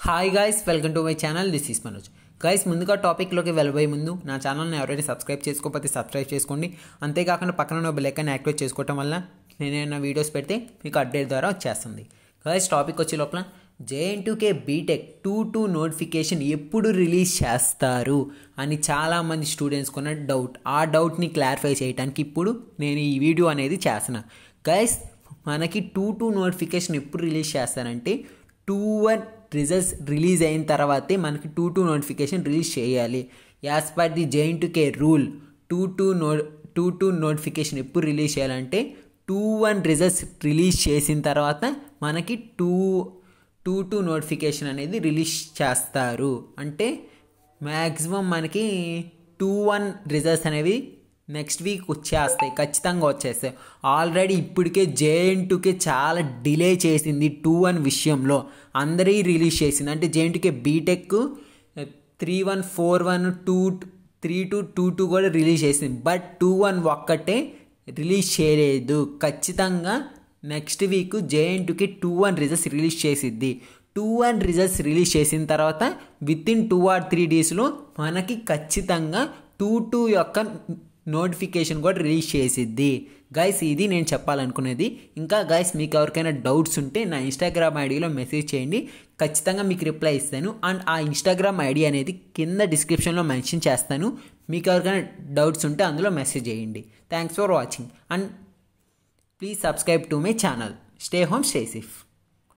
hi guys welcome to my channel this is Manoj guys ముందుగా టాపిక్లోకి వెళ్ళబోయే ముందు నా ఛానల్ని ఎవరైనా సబ్స్క్రైబ్ చేసుకోకపోతే సబ్స్క్రైబ్ చేసుకోండి అంతేకాకుండా పక్కన ఉన్న బెల్ ఐకాన్ యాక్టివేట్ చేసుకోవటం వల్ల నేనేమైనా వీడియోస్ పెడితే మీకు అప్డేట్ ద్వారా వచ్చేస్తుంది గైస్ టాపిక్ వచ్చే లోపల JNTK BTech two two notification ఎప్పుడు రిలీజ్ చేస్తారు అని చాలామంది స్టూడెంట్స్ కొన్న డౌట్ ఆ డౌట్ని క్లారిఫై చేయడానికి ఇప్పుడు నేను ఈ వీడియో అనేది చేస్తున్నా గైస్ మనకి టూ టూ నోటిఫికేషన్ ఎప్పుడు రిలీజ్ చేస్తారంటే టూ వన్ రిజల్ట్స్ రిలీజ్ అయిన తర్వాతే మనకి టూ టూ నోటిఫికేషన్ రిలీజ్ చేయాలి as per the JNTUK rule two two no two two notification ఎప్పుడు రిలీజ్ చేయాలంటే టూ వన్ రిజల్ట్స్ రిలీజ్ చేసిన తర్వాత మనకి టూ టూ టూ నోటిఫికేషన్ అనేది రిలీజ్ చేస్తారు అంటే మ్యాక్సిమం మనకి టూ వన్ రిజల్ట్స్ అనేవి నెక్స్ట్ వీక్ వచ్చేస్తాయి ఖచ్చితంగా వచ్చేస్తాయి ఆల్రెడీ ఇప్పటికే జేఎన్టుకే చాలా డిలే చేసింది టూ వన్ విషయంలో అందరి రిలీజ్ చేసింది అంటే JNTUK BTech three one four one two three two two two కూడా రిలీజ్ చేసింది బట్ టూ వన్ ఒక్కటే రిలీజ్ చేయలేదు ఖచ్చితంగా నెక్స్ట్ వీక్ జేఎన్టుకి టూ వన్ రిజల్ట్స్ రిలీజ్ చేసిద్ది టూ వన్ రిజల్ట్స్ రిలీజ్ చేసిన తర్వాత within two or three డేస్లో మనకి ఖచ్చితంగా టూ టూ యొక్క నోటిఫికేషన్ కూడా రిలీజ్ చేసిద్ది గైస్ ఇది నేను చెప్పాలనుకునేది ఇంకా గైస్ మీకు ఎవరికైనా డౌట్స్ ఉంటే నా ఇన్స్టాగ్రామ్ ఐడిలో మెసేజ్ చేయండి ఖచ్చితంగా మీకు రిప్లై ఇస్తాను అండ్ ఆ ఇన్స్టాగ్రామ్ ఐడి అనేది కింద డిస్క్రిప్షన్లో మెన్షన్ చేస్తాను మీకు ఎవరికైనా డౌట్స్ ఉంటే అందులో మెసేజ్ చేయండి thanks for watching and please subscribe to my channel stay home stay safe